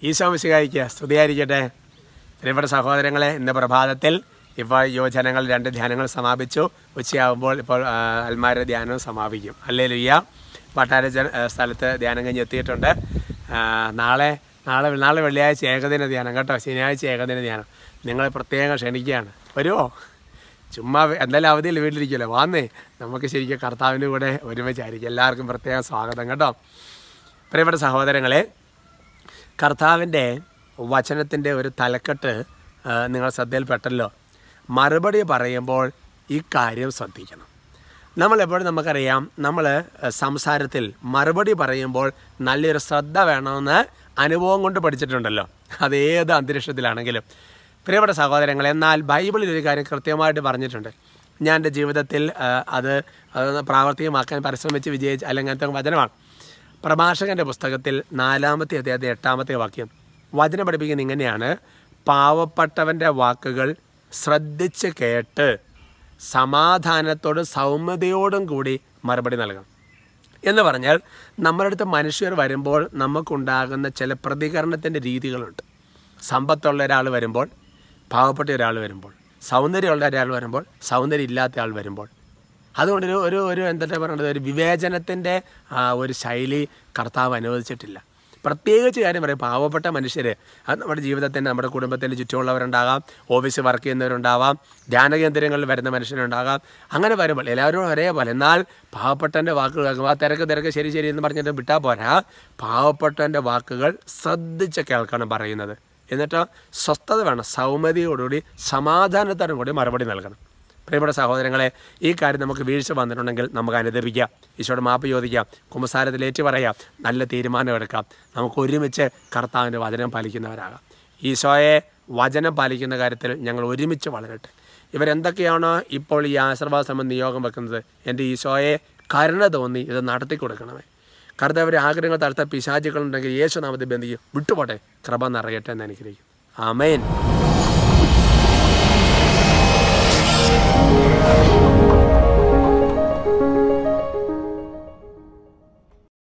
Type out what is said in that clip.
ഈശോ മിശിഹായിക്ക് സ്തുതിയായിരിക്കട്ടെ പ്രിയപ്പെട്ട സഹോദരങ്ങളെ ഇന്ന് പ്രഭാതത്തിൽ ഇപ്പോൾ യുവജനങ്ങൾ രണ്ട് ധ്യാനങ്ങൾ സമാപിച്ചു ഉച്ചയാകുമ്പോൾ ഇപ്പോൾ ആ, അൽമാര ധ്യാനവും സമാപിക്കും അല്ലേ ലുയ്യ പട്ടാര ജന- ആ, സ്ഥലത്ത് ധ്യാനം കഴിഞ്ഞ് എത്തിയിട്ടുണ്ട് ആ, നാളെ നാളെ നാളെ വെള്ളിയാഴ്ച ഏകദിന ധ്യാനം കേട്ടോ ശനിയാഴ്ച ഏകദിന ധ്യാനം നിങ്ങളെ പ്രത്യേകം ക്ഷണിക്കുകയാണ് വരുമോ ചുമ്മാ വെ- എന്തായാലും അവധിയിൽ വീട്ടിലിരിക്കുമല്ലോ വാന്നേ നമുക്ക് ശരിക്കും കർത്താവിൻ്റെ കൂടെ ഒരുമിച്ചായിരിക്കും എല്ലാവർക്കും പ്രത്യേകം സ്വാഗതം കേട്ടോ പ്രിയപ്പെട്ട സഹോദരങ്ങളെ കർത്താവിൻ്റെ വചനത്തിൻ്റെ ഒരു തലക്കെട്ട് ആ, നിങ്ങൾ ശ്രദ്ധയിൽപ്പെട്ടല്ലോ മറുപടി പറയുമ്പോൾ ഈ കാര്യം ശ്രദ്ധിക്കണം നമ്മളെപ്പോഴും നമുക്കറിയാം നമ്മൾ സംസാരത്തിൽ മറുപടി പറയുമ്പോൾ നല്ലൊരു ശ്രദ്ധ വേണമെന്ന് അനുഭവം കൊണ്ട് പഠിച്ചിട്ടുണ്ടല്ലോ അത് ഏത് അന്തരീക്ഷത്തിലാണെങ്കിലും പ്രിയപ്പെട്ട സഹോദരങ്ങൾ എന്നാൽ ബൈബിളിൽ ഒരു കാര്യം കൃത്യമായിട്ട് പറഞ്ഞിട്ടുണ്ട് ഞാൻ എൻ്റെ ജീവിതത്തിൽ ആ, അത് അത് പ്രാവർത്തികമാക്കാൻ പരിശ്രമിച്ച് വിജയിച്ച അല്ലെങ്കിൽ അങ്ങനത്തെ വചനമാണ് പ്രഭാഷകന്റെ പുസ്തകത്തിൽ നാലാമത്തെ അധ്യായത്തെ എട്ടാമത്തെ വാക്യം വചനം പഠിപ്പിക്കുന്നത് ഇങ്ങനെയാണ് പാവപ്പെട്ടവൻ്റെ വാക്കുകൾ ശ്രദ്ധിച്ച് കേട്ട് സമാധാനത്തോടും സൗമ്യതയോടും കൂടി മറുപടി നൽകണം എന്ന് പറഞ്ഞാൽ നമ്മുടെ അടുത്ത് മനുഷ്യർ വരുമ്പോൾ നമുക്കുണ്ടാകുന്ന ചില പ്രതികരണത്തിൻ്റെ രീതികളുണ്ട് സമ്പത്തുള്ള ഒരാൾ വരുമ്പോൾ പാവപ്പെട്ട ഒരാൾ വരുമ്പോൾ സൗന്ദര്യമുള്ള ഒരാൾ വരുമ്പോൾ സൗന്ദര്യം ഇല്ലാത്ത ആൾ വരുമ്പോൾ അതുകൊണ്ട് ഒരു ഒരു ഒരു എന്താ പറയുന്നത് ഒരു വിവേചനത്തിൻ്റെ ഒരു ശൈലി കർത്താവ് അനുവദിച്ചിട്ടില്ല പ്രത്യേകിച്ച് കാര്യം പറയും പാവപ്പെട്ട മനുഷ്യർ അത് നമ്മുടെ ജീവിതത്തിന് നമ്മുടെ കുടുംബത്തിന് ചുറ്റുമുള്ളവരുണ്ടാകാം ഓഫീസിൽ വർക്ക് ചെയ്യുന്നവരുണ്ടാവാം ധ്യാന കേന്ദ്രങ്ങളിൽ വരുന്ന മനുഷ്യരുണ്ടാകാം അങ്ങനെ വരുമ്പോൾ എല്ലാവരും ഒരേപോലെ എന്നാൽ പാവപ്പെട്ടൻ്റെ വാക്കുകൾ കേൾക്കുമ്പോൾ ആ തിരക്ക് തിരക്ക് ശരി ശരി എന്ന് പറഞ്ഞിട്ട് വിട്ടാൽ പോരാ പാവപ്പെട്ടൻ്റെ വാക്കുകൾ ശ്രദ്ധിച്ച് കേൾക്കണം പറയുന്നത് എന്നിട്ട് സ്വസ്ഥത വേണം സൗമ്യതയോടുകൂടി സമാധാനത്തോടും കൂടി മറുപടി നൽകണം പ്രിയപ്പെട്ട സഹോദരങ്ങളെ ഈ കാര്യം നമുക്ക് വീഴ്ച വന്നിട്ടുണ്ടെങ്കിൽ നമുക്ക് അനുദപിക്കാം ഈശോയുടെ മാപ്പ് ചോദിക്കാം കുമ്പസാരത്തിൽ ഏറ്റു പറയാം നല്ല തീരുമാനം എടുക്കാം നമുക്ക് ഒരുമിച്ച് കർത്താവിൻ്റെ വചനം പാലിക്കുന്നവരാകാം ഈശോയെ വചനം പാലിക്കുന്ന കാര്യത്തിൽ ഞങ്ങൾ ഒരുമിച്ച് വളരട്ടെ ഇവരെന്തൊക്കെയാണോ ഇപ്പോൾ ഈ ആശ്രവാശ്രമം നിയോഗം വെക്കുന്നത് എൻ്റെ ഈശോയെ കരുണ തോന്നി ഇത് നടത്തി കൊടുക്കണമേ കർത്താവരെ ആഗ്രഹങ്ങൾ തടുത്ത പിശാചുകളുണ്ടെങ്കിൽ യേശു നാമത്തെ ബന്ധിക്കും വിട്ടുപോട്ടെ കൃപ നിറയട്ടെ എന്ന് അനുഗ്രഹിക്കും ആമേൻ